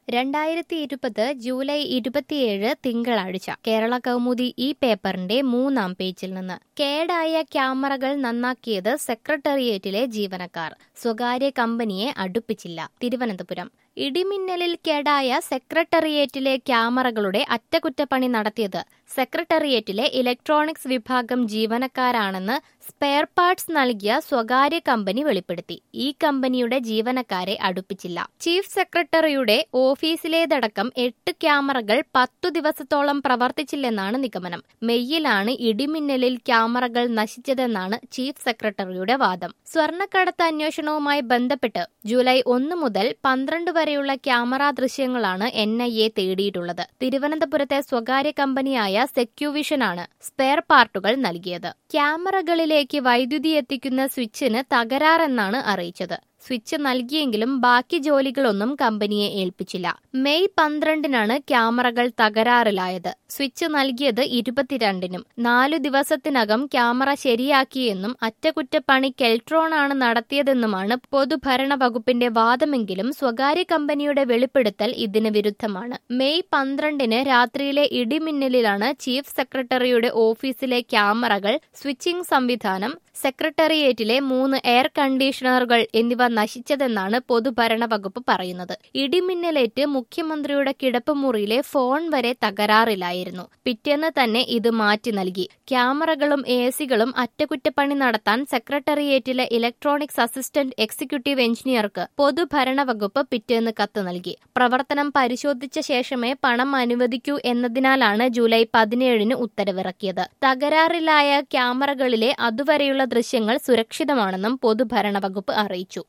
രണ്ടായിരത്തി ഇരുപത് ജൂലൈ ഇരുപത്തിയേഴ് തിങ്കളാഴ്ച കേരള കൗമുദി ഈ പേപ്പറിന്റെ മൂന്നാം പേജിൽ നിന്ന് കേടായ ക്യാമറകൾ നന്നാക്കിയത് സെക്രട്ടേറിയറ്റിലെ ജീവനക്കാർ സ്വകാര്യ കമ്പനിയെ അടുപ്പിച്ചില്ല തിരുവനന്തപുരം ഇടിമിന്നലിൽ കേടായ സെക്രട്ടേറിയറ്റിലെ ക്യാമറകളുടെ അറ്റകുറ്റപ്പണി നടത്തിയത് സെക്രട്ടേറിയറ്റിലെ ഇലക്ട്രോണിക്സ് വിഭാഗം ജീവനക്കാരാണെന്ന് സ്പെയർ പാർട്സ് നൽകിയ സ്വകാര്യ കമ്പനി വെളിപ്പെടുത്തി ഈ കമ്പനിയുടെ ജീവനക്കാരെ അടുപ്പിച്ചില്ല ചീഫ് സെക്രട്ടറിയുടെ ഓഫീസിലേതടക്കം എട്ട് ക്യാമറകൾ പത്തു ദിവസത്തോളം പ്രവർത്തിച്ചില്ലെന്നാണ് നിഗമനം മെയ്യിലാണ് ഇടിമിന്നലിൽ ക്യാമറകൾ നശിച്ചതെന്നാണ് ചീഫ് സെക്രട്ടറിയുടെ വാദം സ്വർണ്ണക്കടത്ത് അന്വേഷണവുമായി ബന്ധപ്പെട്ട് ജൂലൈ ഒന്ന് മുതൽ പന്ത്രണ്ട് വരെയുള്ള ക്യാമറ ദൃശ്യങ്ങളാണ് എൻ ഐ എ തേടിയിട്ടുള്ളത് തിരുവനന്തപുരത്തെ സ്വകാര്യ കമ്പനിയായ സെക്യൂവിഷനാണ് സ്പെയർ പാർട്ടുകൾ നൽകിയത് ക്യാമറകളിലേക്ക് വൈദ്യുതി എത്തിക്കുന്ന സ്വിച്ചിന് തകരാറെന്നാണ് അറിയിച്ചത് സ്വിച്ച് നൽകിയെങ്കിലും ബാക്കി ജോലികളൊന്നും കമ്പനിയെ ഏൽപ്പിച്ചില്ല മെയ് പന്ത്രണ്ടിനാണ് ക്യാമറകൾ തകരാറിലായത് സ്വിച്ച് നൽകിയത് ഇരുപത്തിരണ്ടിനും നാലു ദിവസത്തിനകം ക്യാമറ ശരിയാക്കിയെന്നും അറ്റകുറ്റപ്പണി കെൽട്രോണാണ് നടത്തിയതെന്നുമാണ് പൊതുഭരണ വകുപ്പിന്റെ വാദമെങ്കിലും സ്വകാര്യ കമ്പനിയുടെ വെളിപ്പെടുത്തൽ ഇതിന് വിരുദ്ധമാണ് മെയ് പന്ത്രണ്ടിന് രാത്രിയിലെ ഇടിമിന്നലിലാണ് ചീഫ് സെക്രട്ടറിയുടെ ഓഫീസിലെ ക്യാമറകൾ സ്വിച്ചിംഗ് സംവിധാനം സെക്രട്ടേറിയറ്റിലെ മൂന്ന് എയർ കണ്ടീഷണറുകൾ എന്നിവ നശിച്ചതെന്നാണ് പൊതുഭരണ വകുപ്പ് പറയുന്നത് ഇടിമിന്നലേറ്റ് മുഖ്യമന്ത്രിയുടെ കിടപ്പുമുറിയിലെ ഫോൺ വരെ തകരാറിലായിരുന്നു പിറ്റേന്ന് തന്നെ ഇത് മാറ്റി നൽകി ക്യാമറകളും എ സികളും അറ്റകുറ്റപ്പണി നടത്താൻ സെക്രട്ടേറിയറ്റിലെ ഇലക്ട്രോണിക്സ് അസിസ്റ്റന്റ് എക്സിക്യൂട്ടീവ് എഞ്ചിനീയർക്ക് പൊതുഭരണ വകുപ്പ് പിറ്റേന്ന് കത്ത് നൽകി പ്രവർത്തനം പരിശോധിച്ച ശേഷമേ പണം അനുവദിക്കൂ എന്നതിനാലാണ് ജൂലൈ പതിനേഴിന് ഉത്തരവിറക്കിയത് തകരാറിലായ ക്യാമറകളിലെ അതുവരെയുള്ള ദൃശ്യങ്ങൾ സുരക്ഷിതമാണെന്നും പൊതുഭരണ വകുപ്പ് അറിയിച്ചു